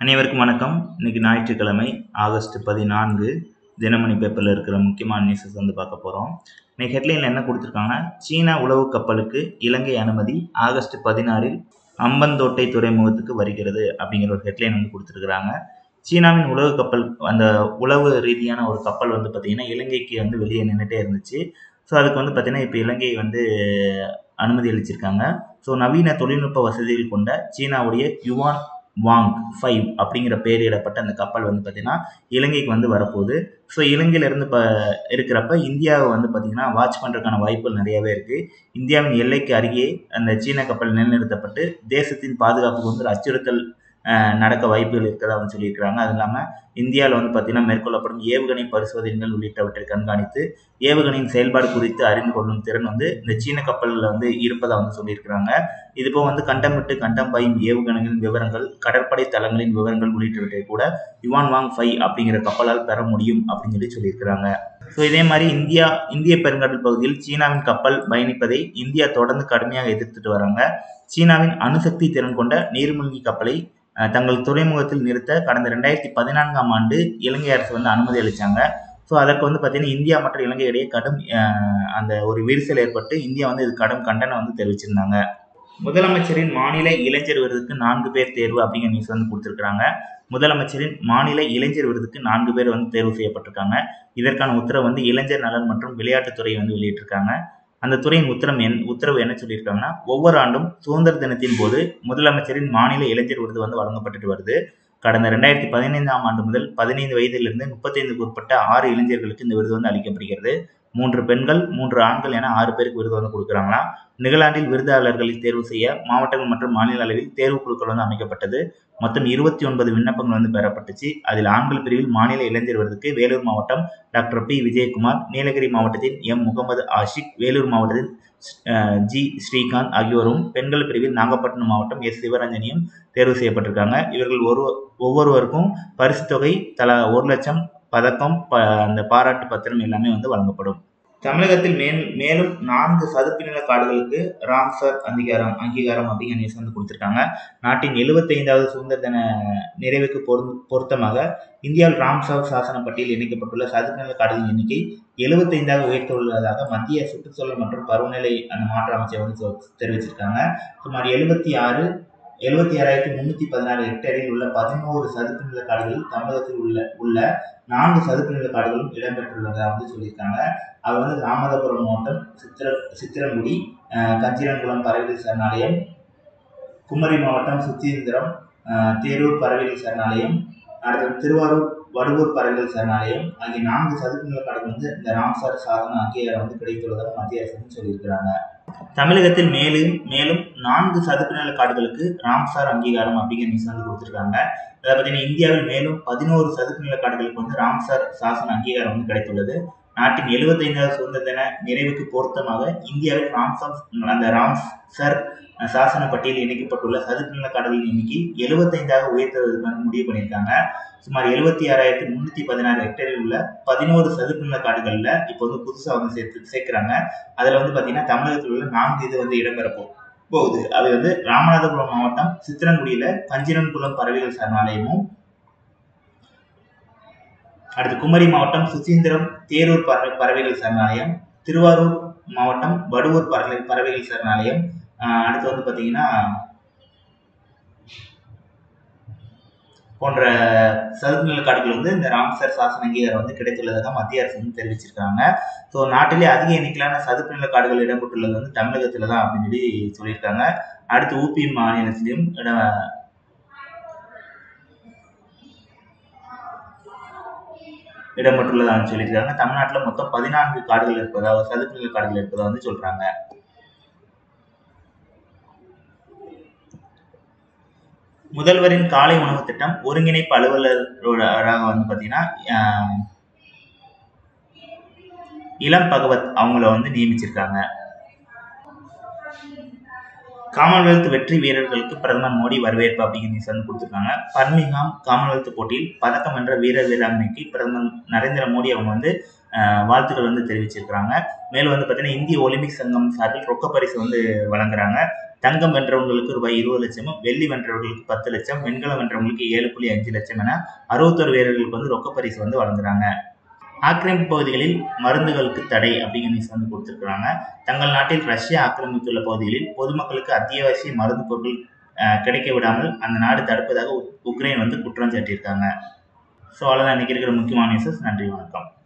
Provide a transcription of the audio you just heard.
அனைவருக்கும் வணக்கம் இன்னைக்கு ஞாயிற்றுக்கிழமை ஆகஸ்ட் பதினான்கு தினமணி பேப்பரில் இருக்கிற முக்கியமான நியூஸஸ் வந்து பார்க்க போகிறோம் இன்னைக்கு ஹெட்லைனில் என்ன கொடுத்துருக்காங்கன்னா சீனா உளவு கப்பலுக்கு இலங்கை அனுமதி ஆகஸ்ட் பதினாறில் அம்பந்தோட்டை துறைமுகத்துக்கு வருகிறது அப்படிங்கிற ஒரு ஹெட்லைன் வந்து கொடுத்துருக்குறாங்க சீனாவின் உளவு கப்பல் அந்த உளவு ரீதியான ஒரு கப்பல் வந்து பார்த்திங்கன்னா இலங்கைக்கு வந்து வெளியே நின்றுட்டே இருந்துச்சு ஸோ அதுக்கு வந்து பார்த்திங்கன்னா இப்போ இலங்கை வந்து அனுமதி அளிச்சிருக்காங்க ஸோ நவீன தொழில்நுட்ப வசதிகள் கொண்ட சீனாவுடைய யுவான் வாங் ஃபைவ் அப்படிங்கிற பெயரிடப்பட்ட அந்த கப்பல் வந்து பார்த்திங்கன்னா இலங்கைக்கு வந்து வரப்போகுது ஸோ இலங்கையிலேருந்து இப்போ இருக்கிறப்ப இந்தியாவை வந்து பார்த்திங்கன்னா வாட்ச் பண்ணுறதுக்கான வாய்ப்புகள் நிறையவே இருக்குது இந்தியாவின் எல்லைக்கு அருகே அந்த சீன கப்பல் நிலைநிறுத்தப்பட்டு தேசத்தின் பாதுகாப்புக்கு வந்து ஒரு அச்சுறுத்தல் நடக்க வாய்ப்புகள் இருக்கிறதா வந்து சொல்லியிருக்கிறாங்க அது இல்லாமல் இந்தியாவில் வந்து பார்த்திங்கன்னா மேற்கொள்ளப்படும் ஏவுகணை பரிசோதனைகள் உள்ளிட்டவற்றை கண்காணித்து ஏவுகணையின் செயல்பாடு குறித்து அறிந்து கொள்ளும் திறன் வந்து இந்த சீன கப்பலில் வந்து இருப்பதாக வந்து சொல்லியிருக்கிறாங்க இதுபோல் வந்து கண்டம் விட்டு கண்டம் பாயும் ஏவுகணைகளின் விவரங்கள் கடற்படை தளங்களின் விவரங்கள் உள்ளிட்டவற்றை கூட யுவான் வாங் ஃபைவ் அப்படிங்கிற கப்பலால் பெற முடியும் அப்படின்னு சொல்லி சொல்லியிருக்கிறாங்க ஸோ இதே மாதிரி இந்தியா இந்திய பெருங்கடல் பகுதியில் சீனாவின் கப்பல் பயணிப்பதை இந்தியா தொடர்ந்து கடுமையாக எதிர்த்துட்டு வராங்க சீனாவின் அணுசக்தி திறன் கொண்ட நீர்மூழ்கி கப்பலை தங்கள் துறைமுகத்தில் நிறுத்த கடந்த ரெண்டாயிரத்தி பதினான்காம் ஆண்டு இலங்கை அரசு வந்து அனுமதி அளித்தாங்க ஸோ அதற்கு வந்து பார்த்திங்கன்னா இந்தியா மற்றும் இலங்கை இடையே கடும் அந்த ஒரு விரிசல் ஏற்பட்டு இந்தியா வந்து இது கடும் கண்டனம் வந்து தெரிவிச்சிருந்தாங்க முதலமைச்சரின் மாநில இளைஞர் விருதுக்கு நான்கு பேர் தேர்வு அப்படிங்கிற நியூஸ் வந்து கொடுத்துருக்குறாங்க முதலமைச்சரின் மாநில இளைஞர் விருதுக்கு நான்கு பேர் வந்து தேர்வு செய்யப்பட்டிருக்காங்க இதற்கான உத்தரவு வந்து இளைஞர் நலன் மற்றும் விளையாட்டுத்துறை வந்து வெளியிட்டிருக்காங்க அந்த துறையின் உத்தரம் என் உத்தரவு என்ன சொல்லியிருக்காங்கன்னா ஒவ்வொரு ஆண்டும் சுதந்திர தினத்தின் போது முதலமைச்சரின் மாநில இளைஞர் விருது வந்து வழங்கப்பட்டுட்டு வருது கடந்த ரெண்டாயிரத்தி பதினைந்தாம் ஆண்டு முதல் பதினைந்து வயதிலிருந்து முப்பத்தைந்துக்கு உட்பட்ட ஆறு இளைஞர்களுக்கு இந்த விருது வந்து அளிக்கப்படுகிறது மூன்று பெண்கள் மூன்று ஆண்கள் என ஆறு பேருக்கு விருது வந்து கொடுக்குறாங்களாம் நிகழாண்டில் விருதாளர்களை தேர்வு செய்ய மாவட்டங்கள் மற்றும் மாநில அளவில் தேர்வு குழுக்கள் வந்து அமைக்கப்பட்டது மொத்தம் இருபத்தி ஒன்பது விண்ணப்பங்கள் வந்து பெறப்பட்டுச்சு அதில் ஆண்கள் பிரிவில் மாநில இளைஞர் விருதுக்கு வேலூர் மாவட்டம் டாக்டர் பி விஜயகுமார் நீலகிரி மாவட்டத்தின் எம் முகமது ஆஷிக் வேலூர் மாவட்டத்தின் ஜி ஸ்ரீகாந்த் ஆகியோரும் பெண்கள் பிரிவில் நாகப்பட்டினம் மாவட்டம் எஸ் சிவரஞ்சனியும் தேர்வு செய்யப்பட்டிருக்காங்க இவர்கள் ஒரு ஒவ்வொருவருக்கும் பரிசு தொகை தலா ஒரு லட்சம் பதக்கம் ப அந்த பாராட்டு பத்திரம் எல்லாமே வந்து வழங்கப்படும் தமிழகத்தில் மேல் மேலும் நான்கு சதுப்பு நில காடுகளுக்கு ராம்சர் அங்கீகாரம் அங்கீகாரம் அப்படிங்கிற நியூஸ் வந்து கொடுத்துருக்காங்க நாட்டின் எழுபத்தைந்தாவது சுதந்திர தின நிறைவுக்கு பொரு பொருத்தமாக இந்தியாவில் ராம்சர் சாசன பட்டியல் இணைக்கப்பட்டுள்ள சதுப்பு நில காடுகளின் எண்ணிக்கை எழுபத்தைந்தாக உயர்த்துள்ளதாக மத்திய சுற்றுச்சூழல் மற்றும் பருவநிலை அந்த மாற்ற அமைச்சர் வந்து தெரிவிச்சிருக்காங்க சுமார் எழுபத்தி ஆறு எழுபத்தி ஆறாயிரத்தி முன்னூற்றி பதினாறு ஹெக்டேரில் உள்ள பதினோரு சதுப்பு நில காடுகளில் தமிழகத்தில் உள்ள உள்ள நான்கு சதுப்பு நில காடுகளும் இடம்பெற்றுள்ளதாக வந்து சொல்லியிருக்காங்க அது வந்து ராமநாதபுரம் மாவட்டம் சித்திர சித்திரங்குடி கஞ்சிரங்குளம் பறவைகள் சரணாலயம் குமரி மாவட்டம் சுத்தீந்திரம் தேரூர் பறவைகள் சரணாலயம் அடுத்தது திருவாரூர் வடுவூர் பறவைகள் சரணாலயம் ஆகிய நான்கு சதுப்பு நில காடுகள் வந்து இந்த ராம்சார் சாதன அங்கீகாரம் வந்து கிடைத்துள்ளதாக மத்திய அரசு சொல்லியிருக்கிறாங்க தமிழகத்தில் மேலும் மேலும் நான்கு சதுப்பு நில காடுகளுக்கு ராம்சார் அங்கீகாரம் அப்படிங்கிற நியூஸ் வந்து கொடுத்துருக்காங்க அதை பார்த்தீங்கன்னா இந்தியாவில் மேலும் பதினோரு சதுப்பு நில காடுகளுக்கு வந்து ராம்சார் சாசன அங்கீகாரம் வந்து கிடைத்துள்ளது நாட்டின் எழுபத்தைந்தாவது சுதந்திர தின நிறைவுக்கு பொருத்தமாக இந்தியாவில் ராம்சார் அந்த ராம்சர் சாசன பட்டியலில் இணைக்கப்பட்டுள்ள சதுப்பு நில காடுகளின் எண்ணிக்கை எழுபத்தைந்தாக உயர்த்துவதற்கான முடிவு பண்ணியிருக்காங்க சுமார் எழுபத்தி ஆறாயிரத்தி முந்நூற்றி பதினாறு ஹெக்டேரில் உள்ள பதினோரு சதுப்பு நில காடுகளில் இப்போ வந்து புதுசாக வந்து சேர்த்து சேர்க்குறாங்க அதில் வந்து பார்த்தீங்கன்னா தமிழகத்தில் உள்ள நான்கு இது வந்து இடம்பெற போகுது அது வந்து ராமநாதபுரம் மாவட்டம் சித்திரங்குடியில் கஞ்சிரன்குளம் பறவைகள் சரணாலயமும் அடுத்து குமரி மாவட்டம் சுசீந்திரம் தேரூர் பறவை பறவைகள் சரணாலயம் திருவாரூர் மாவட்டம் வடுவூர் பறவை பறவைகள் சரணாலயம் அடுத்து வந்து பார்த்தீங்கன்னா போன்ற சதுப்பு நில காடுகள் வந்து இந்த ராம்சர் சாசன அங்கீகாரம் வந்து கிடைத்துள்ளதாக மத்திய அரசு வந்து தெரிவிச்சிருக்காங்க ஸோ நாட்டிலே அதிக எண்ணிக்கையிலான சதுப்பு நில காடுகள் இடம்பெற்றுள்ளது வந்து தமிழகத்தில் தான் அப்படின்னு சொல்லி சொல்லியிருக்காங்க அடுத்து ஊபி மாநிலத்திலையும் இட இடம்பெற்றுள்ளதாக சொல்லியிருக்காங்க தமிழ்நாட்டில் மொத்தம் பதினான்கு காடுகள் இருப்பதாக சதுப்பு நில காடுகள் இருப்பதாக வந்து சொல்றாங்க முதல்வரின் காலை உணவு திட்டம் ஒருங்கிணைப்பு அலுவலராக வந்து பார்த்தீங்கன்னா இளம் பகவத் அவங்கள வந்து நியமிச்சிருக்காங்க காமன்வெல்த் வெற்றி வீரர்களுக்கு பிரதமர் மோடி வரவேற்பு அப்படிங்கிற நியூஸ் வந்து கொடுத்துருக்காங்க பர்மிங்ஹாம் காமன்வெல்த் போட்டியில் பதக்கம் வென்ற வீரர் வீராங்கனைக்கு பிரதமர் நரேந்திர மோடி அவங்க வந்து அஹ், வாழ்த்துக்கள் வந்து தெரிவிச்சிருக்கிறாங்க மேலும் வந்து பார்த்தீங்கன்னா இந்திய ஒலிம்பிக் சங்கம் சார்பில் ரொக்க பரிசு வந்து வழங்குறாங்க தங்கம் வென்றவங்களுக்கு ரூபாய் இருபது லட்சமும் வெள்ளி வென்றவர்களுக்கு பத்து லட்சம் வெண்கலம் வென்றவங்களுக்கு ஏழு புள்ளி அஞ்சு லட்சம் என அறுபத்தொரு வீரர்களுக்கு வந்து ரொக்க பரிசு வந்து வழங்குறாங்க ஆக்கிரமிப்பு பகுதிகளில் மருந்துகளுக்கு தடை அப்படிங்கிற நியூஸ் வந்து கொடுத்துருக்குறாங்க தங்கள் நாட்டில் ரஷ்யா ஆக்கிரமித்துள்ள பகுதிகளில் பொதுமக்களுக்கு அத்தியாவசிய மருந்து பொருட்கள் அஹ், கிடைக்க விடாமல் அந்த நாடு தடுப்பதாக உக்- உக்ரைன் வந்து குற்றம் சாட்டியிருக்காங்க ஸோ அவ்வளோதான் இன்றைக்கி இருக்கிற முக்கியமான நியூஸஸ் நன்றி வணக்கம்